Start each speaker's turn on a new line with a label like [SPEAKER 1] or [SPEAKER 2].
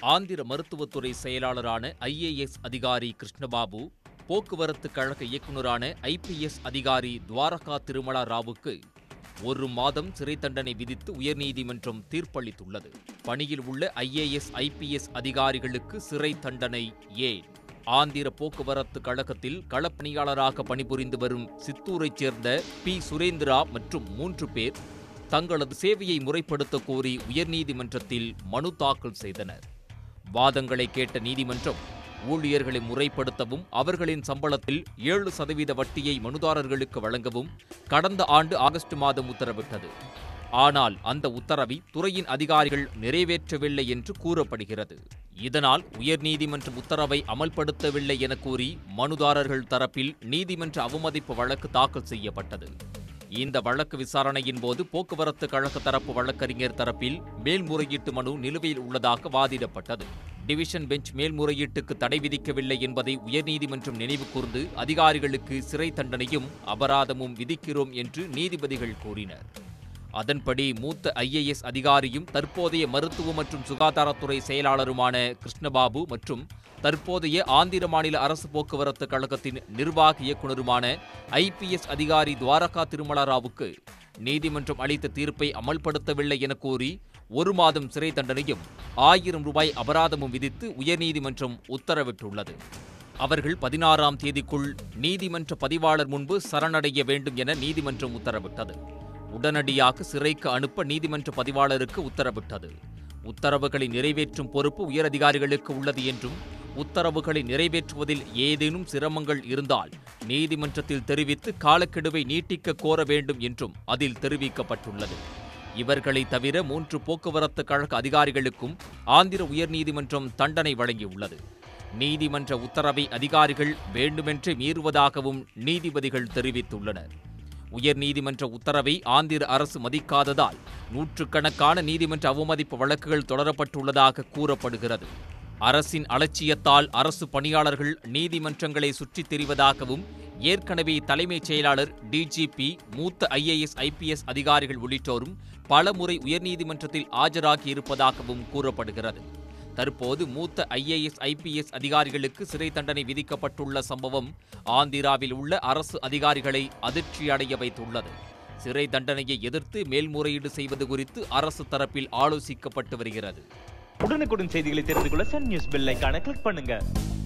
[SPEAKER 1] ஆந்திர மருத்துவத்துறை செயலாளரான ஐஏஎஸ் அதிகாரி கிருஷ்ணபாபு போக்குவரத்து கழக இயக்குநரான ஐபிஎஸ் அதிகாரி துவாரகா திருமலா ராவுக்கு ஒரு மாதம் சிறை தண்டனை விதித்து உயர்நீதிமன்றம் தீர்ப்பளித்துள்ளது பணியில் உள்ள ஐஏஎஸ் ஐபிஎஸ் அதிகாரிகளுக்கு சிறை தண்டனை ஏன் ஆந்திர போக்குவரத்து கழகத்தில் களப்பணியாளராக பணிபுரிந்து வரும் சித்தூரைச் சேர்ந்த பி சுரேந்திரா மற்றும் மூன்று பேர் தங்களது சேவையை முறைப்படுத்த கோரி உயர்நீதிமன்றத்தில் மனு தாக்கல் செய்தனர் வாதங்களை கேட்ட நீதிமன்றம் ஊழியர்களை முறைப்படுத்தவும் அவர்களின் சம்பளத்தில் ஏழு சதவீத வட்டியை மனுதாரர்களுக்கு வழங்கவும் கடந்த ஆண்டு ஆகஸ்ட் மாதம் உத்தரவிட்டது ஆனால் அந்த உத்தரவை துறையின் அதிகாரிகள் நிறைவேற்றவில்லை என்று கூறப்படுகிறது இதனால் உயர்நீதிமன்றம் உத்தரவை அமல்படுத்தவில்லை என கூறி மனுதாரர்கள் தரப்பில் நீதிமன்ற அவமதிப்பு வழக்கு தாக்கல் செய்யப்பட்டது இந்த வழக்கு விசாரணையின் போது போக்குவரத்து கழக தரப்பு வழக்கறிஞர் தரப்பில் மேல்முறையீட்டு மனு நிலுவையில் உள்ளதாக வாதிடப்பட்டது டிவிஷன் பெஞ்ச் மேல்முறையீட்டுக்கு தடை விதிக்கவில்லை என்பதை உயர்நீதிமன்றம் நினைவு கூர்ந்து அதிகாரிகளுக்கு சிறை தண்டனையும் அபராதமும் விதிக்கிறோம் என்று நீதிபதிகள் கூறினர் அதன்படி மூத்த ஐஏஎஸ் அதிகாரியும் தற்போதைய மருத்துவ மற்றும் சுகாதாரத்துறை செயலாளருமான கிருஷ்ணபாபு மற்றும் தற்போதைய ஆந்திர மாநில அரசு போக்குவரத்து கழகத்தின் நிர்வாக இயக்குநருமான ஐபிஎஸ் அதிகாரி துவாரகா திருமலாராவுக்கு நீதிமன்றம் அளித்த தீர்ப்பை அமல்படுத்தவில்லை என கூறி ஒரு மாதம் சிறை தண்டனையும் ஆயிரம் ரூபாய் அபராதமும் விதித்து உயர்நீதிமன்றம் உத்தரவிட்டுள்ளது அவர்கள் பதினாறாம் தேதிக்குள் நீதிமன்ற பதிவாளர் முன்பு சரணடைய வேண்டும் என நீதிமன்றம் உத்தரவிட்டது உடனடியாக சிறைக்கு அனுப்ப நீதிமன்ற பதிவாளருக்கு உத்தரவிட்டது உத்தரவுகளை நிறைவேற்றும் பொறுப்பு உயரதிகாரிகளுக்கு உள்ளது என்றும் உத்தரவுகளை நிறைவேற்றுவதில் ஏதேனும் சிரமங்கள் இருந்தால் நீதிமன்றத்தில் தெரிவித்து காலக்கெடுவை நீட்டிக்க கோர வேண்டும் என்றும் அதில் தெரிவிக்கப்பட்டுள்ளது இவர்களை தவிர மூன்று போக்குவரத்து கழக அதிகாரிகளுக்கும் ஆந்திர உயர்நீதிமன்றம் தண்டனை வழங்கியுள்ளது நீதிமன்ற உத்தரவை அதிகாரிகள் வேண்டுமென்றே மீறுவதாகவும் நீதிபதிகள் தெரிவித்துள்ளனர் உயர்நீதிமன்ற உத்தரவை ஆந்திர அரசு மதிக்காததால் நூற்றுக்கணக்கான நீதிமன்ற அவமதிப்பு வழக்குகள் தொடரப்பட்டுள்ளதாக கூறப்படுகிறது அரசின் அலட்சியத்தால் அரசு பணியாளர்கள் நீதிமன்றங்களை சுற்றித் திரிவதாகவும் ஏற்கனவே தலைமைச் செயலாளர் டிஜிபி மூத்த ஐஏஎஸ் ஐபிஎஸ் அதிகாரிகள் உள்ளிட்டோரும் பலமுறை உயர்நீதிமன்றத்தில் ஆஜராகி இருப்பதாகவும் கூறப்படுகிறது தற்போது மூத்த ஐஏஎஸ் ஐபிஎஸ் அதிகாரிகளுக்கு சிறை தண்டனை விதிக்கப்பட்டுள்ள சம்பவம் ஆந்திராவில் உள்ள அரசு அதிகாரிகளை அதிர்ச்சியடைய வைத்துள்ளது சிறை தண்டனையை எதிர்த்து மேல்முறையீடு செய்வது குறித்து அரசு தரப்பில் ஆலோசிக்கப்பட்டு வருகிறது
[SPEAKER 2] உடனுக்குடன் செய்திகளை தெரிந்து கொள்ள சன் நியூஸ் பெல் ஐகானை கிளிக் பண்ணுங்க